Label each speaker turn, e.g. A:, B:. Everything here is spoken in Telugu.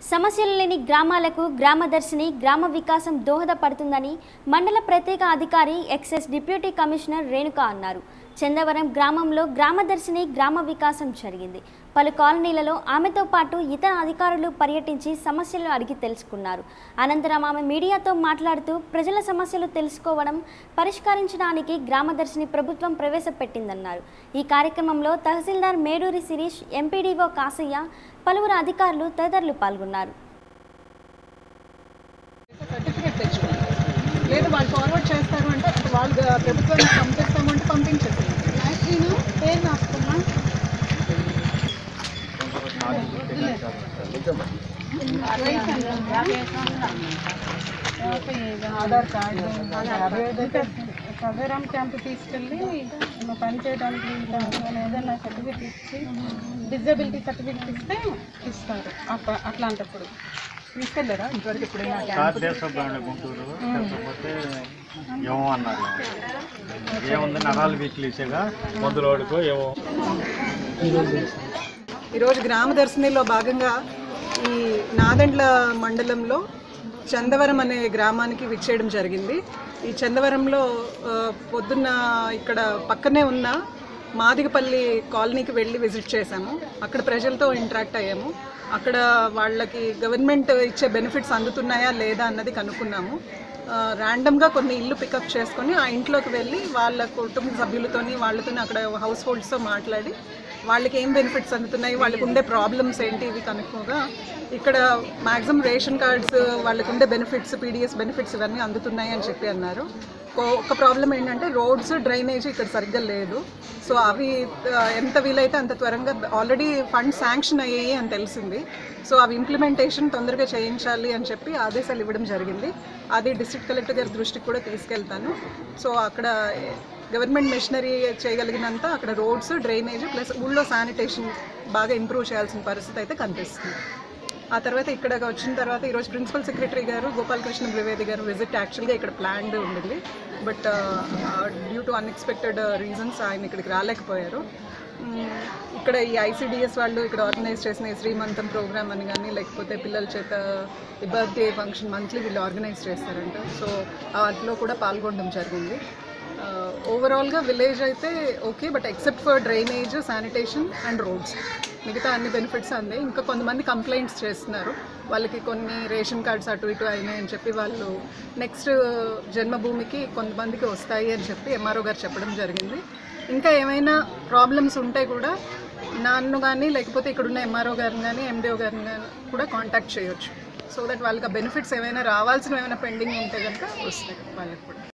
A: సమస్యలు లేని గ్రామాలకు గ్రామదర్శిని గ్రామ వికాసం దోహదపడుతుందని మండల ప్రత్యేక అధికారి ఎక్సెస్ డిప్యూటీ కమిషనర్ రేణుక అన్నారు చందవరం గ్రామంలో గ్రామదర్శిని గ్రామ వికాసం జరిగింది పలు కాలనీలలో ఆమెతో పాటు ఇతర అధికారులు పర్యటించి సమస్యలు అడిగి తెలుసుకున్నారు అనంతరం ఆమె మీడియాతో మాట్లాడుతూ ప్రజల సమస్యలు తెలుసుకోవడం పరిష్కరించడానికి గ్రామదర్శిని ప్రభుత్వం ప్రవేశపెట్టిందన్నారు ఈ కార్యక్రమంలో తహసీల్దార్ మేడూరి శిరీష్ ఎంపీడీఓ కాసయ్య పలువురు అధికారులు తదితరులు పాల్గొన్నారు
B: సర్టిఫికేట్ తెచ్చుకోండి లేదు వాళ్ళు ఫార్వర్డ్ చేస్తారు అంటే అంటే వాళ్ళు ప్రభుత్వానికి పంపిస్తాము అంటే పంపించండి నేను పేరు రాసుకున్నా ఆధార్ కార్డు యాభై ఐదు అయితే సదరం క్యాంప్ తీసుకెళ్ళి నువ్వు పని చేయడానికి వీలుగా నేను ఏదైనా సర్టిఫికేట్ ఇచ్చి డిజబిలిటీ సర్టిఫికేట్ ఇస్తే ఇస్తారు అప్ప- అట్లాంటప్పుడు తీసుకెళ్ళారా ఇంతవరకు ఎప్పుడైనా క్యాంప్
C: దేశబ్రాండ్ గుంటూరు లేకపోతే ఏమో అన్నారు ఏముంది నరాలు వీక్లీసేగా మందులోడుకో ఏమో
B: ఈరోజు గ్రామ దర్శినిలో భాగంగా ఈ నాదండ్ల మండలంలో చందవరం అనే గ్రామానికి విచ్చేయడం జరిగింది ఈ చందవరంలో ఆ, పొద్దున్న ఇక్కడ పక్కనే ఉన్న మాదిగపల్లి కాలనీకి వెళ్ళి విజిట్ చేశాము అక్కడ ప్రజలతో ఇంటరాక్ట్ అయ్యాము అక్కడ వాళ్ళకి గవర్నమెంట్ ఇచ్చే బెనిఫిట్స్ అందుతున్నాయా లేదా అన్నది కనుక్కున్నాము ర్యాండమ్గా కొన్ని ఇల్లు పికప్ చేసుకొని ఆ ఇంట్లోకి వెళ్ళి వాళ్ళ కుటుంబ సభ్యులతోని వాళ్ళతోని అక్కడ హౌస్ హోల్డ్స్తో మాట్లాడి వాళ్ళకి ఏం బెనిఫిట్స్ అందుతున్నాయి వాళ్ళకి ఉండే ప్రాబ్లమ్స్ ఏంటి ఇవి కనుక్కోగా ఇక్కడ మ్యాక్సిమం రేషన్ కార్డ్స్ వాళ్ళకి ఉండే బెనిఫిట్స్ పీడిఎస్ బెనిఫిట్స్ ఇవన్నీ అందుతున్నాయి అని చెప్పి అన్నారు కో- ఒక ప్రాబ్లం ఏంటంటే రోడ్స్ డ్రైనేజ్ ఇక్కడ సరిగ్గా లేదు సో అవి ఆ, ఎంత వీలైతే అంత త్వరగా ఆల్రెడీ ఫండ్ శాంక్షన్ అయ్యాయి అని తెలిసింది సో అవి ఇంప్లిమెంటేషన్ తొందరగా చేయించాలి అని చెప్పి ఆదేశాలు ఇవ్వడం జరిగింది అది డిస్ట్రిక్ట్ కలెక్టర్ గారి దృష్టికి కూడా తీసుకెళ్తాను సో అక్కడ గవర్నమెంట్ మిషనరీ చేయగలిగినంత అక్కడ రోడ్స్ డ్రైనేజ్ ప్లస్ ఊళ్ళో శానిటేషన్ బాగా ఇంప్రూవ్ చేయాల్సిన పరిస్థితి అయితే కనిపిస్తుంది ఆ తర్వాత ఇక్కడ వచ్చిన తర్వాత ఈరోజు ప్రిన్సిపల్ సెక్రటరీ గారు గోపాలకృష్ణ ద్వివేది గారు విజిట్ యాక్చువల్గా ఇక్కడ ప్లాన్డ్ ఉండింది but due to unexpected reasons ఆయన ఇక్కడికి రాలేకపోయారు మ్మ్, ఇక్కడ ఈ ఐసీడిఎస్ వాళ్ళు ఇక్కడ ఆర్గనైజ్ చేసిన ఈ శ్రీమంతం ప్రోగ్రామ్ అని కానీ లేకపోతే పిల్లల చేత ఈ బర్త్డే ఫంక్షన్ మంత్లీ వీళ్ళు ఆర్గనైజ్ చేస్తారంట సో వాటిలో కూడా పాల్గొనడం జరిగింది ఓవరాల్గా విలేజ్ అయితే okay but except for drainage sanitation and roads మిగతా అన్ని బెనిఫిట్స్ అందాయి ఇంకా కొంతమంది కంప్లైంట్స్ చేస్తున్నారు వాళ్ళకి కొన్ని రేషన్ కార్డ్స్ అటు ఇటు అయినాయి అని చెప్పి వాళ్ళు నెక్స్ట్ జన్మభూమికి కొంతమందికి వస్తాయి అని చెప్పి ఎంఆర్ఓ గారు చెప్పడం జరిగింది ఇంకా ఏమైనా ప్రాబ్లమ్స్ ఉంటే కూడా నన్ను కానీ లేకపోతే ఇక్కడున్న ఎంఆర్ఓ గారిని కానీ ఎండిఓ గారిని కానీ కూడా కాంటాక్ట్ చేయొచ్చు సో దట్ వాళ్ళకి ఆ బెనిఫిట్స్ ఏమైనా రావాల్సిన ఏమైనా పెండింగ్ ఉంటే కనుక వస్తాయి వాళ్ళకి కూడా